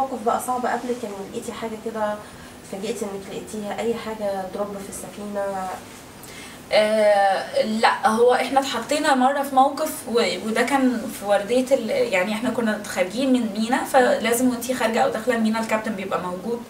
موقف بقى صعب قبلك يعني لقيتي حاجه كده اتفاجئتي انك لقيتيها اي حاجه دروب في السفينه آه لا هو احنا اتحطينا مره في موقف و- وده كان في ورديه ال- يعني احنا كنا خارجين من مينا فلازم وانتي خارجه او داخله المينا الكابتن بيبقى موجود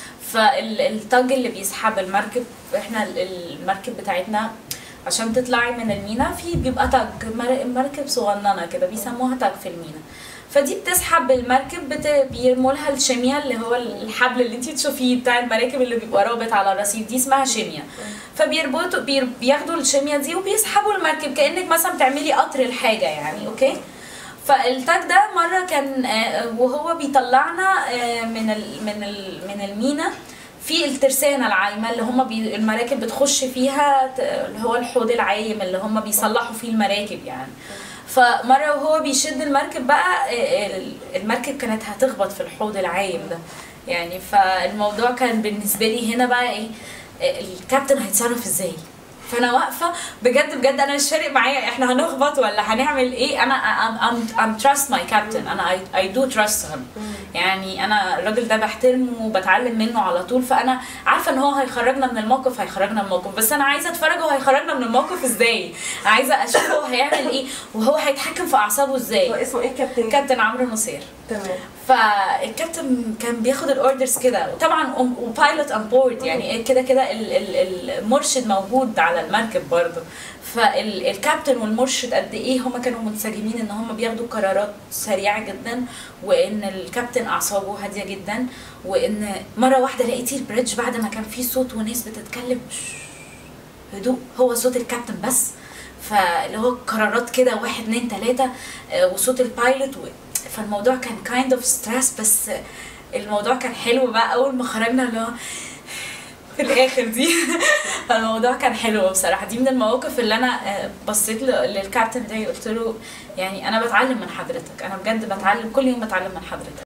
فالتاج اللي بيسحب المركب احنا ال- المركب بتاعتنا عشان تطلعي من المينا في بيبقى تاج مر- مركب صغننه كده بيسموها تاج في المينا فدي بتسحب المركب بت... بيرموا لها الشمية اللي هو الحبل اللي انتي تشوفيه بتاع المراكب اللي بيبقى رابط على الرصيف دي اسمها شمية فبيربطوا بير... بياخدوا الشمية دي وبيسحبوا المركب كأنك مثلا بتعملي قطر الحاجة يعني اوكي فالتاج ده مرة كان آه، وهو بيطلعنا آه، من ال... من ال... من المينا في الترسانة العايمة اللي هم بي... المراكب بتخش فيها ت- اللي هو الحوض العايم اللي هم بيصلحوا فيه المراكب يعني فمرة وهو بيشد المركب بقى آه، ال- المركب كانت هتخبط في الحوض العايم ده يعني فالموضوع كان بالنسبة لي هنا بقى ايه آه، الكابتن هيتصرف ازاي فانا واقفه بجد بجد انا مش فارق معايا احنا هنخبط ولا هنعمل ايه انا I'm, I'm, I'm trust my captain انا I, I do trust him يعني انا الراجل ده بحترمه وبتعلم منه على طول فانا عارفه ان هو هيخرجنا من الموقف هيخرجنا من الموقف بس انا عايزه اتفرج هو هيخرجنا من الموقف ازاي عايزه اشوف هو هيعمل ايه وهو هيتحكم في اعصابه هو ازاي اسمه ايه كابتن كابتن عمرو نصير تمام فالكابتن كان بياخد الاوردرز كده وطبعا وبايلوت اون بورد يعني كده كده ال- ال- المرشد موجود على المركب برضه فالكابتن والمرشد قد ايه هما كانوا منسجمين ان هما بياخدوا قرارات سريعه جدا وان الكابتن اعصابه هاديه جدا وان مره واحده لقيتي البريدج بعد ما كان في صوت وناس بتتكلم هدوء هو صوت الكابتن بس فاللي هو قرارات كده واحد اتنين تلاته آه، وصوت البايلوت و... فالموضوع كان كايند اوف ستريس بس الموضوع كان حلو بقى اول ما خرجنا اللي هو في الاخر دي فالموضوع كان حلو بصراحه دي من المواقف اللي انا آه، بصيت ل- للكابتن ده قلت له يعني انا بتعلم من حضرتك انا بجد بتعلم كل يوم بتعلم من حضرتك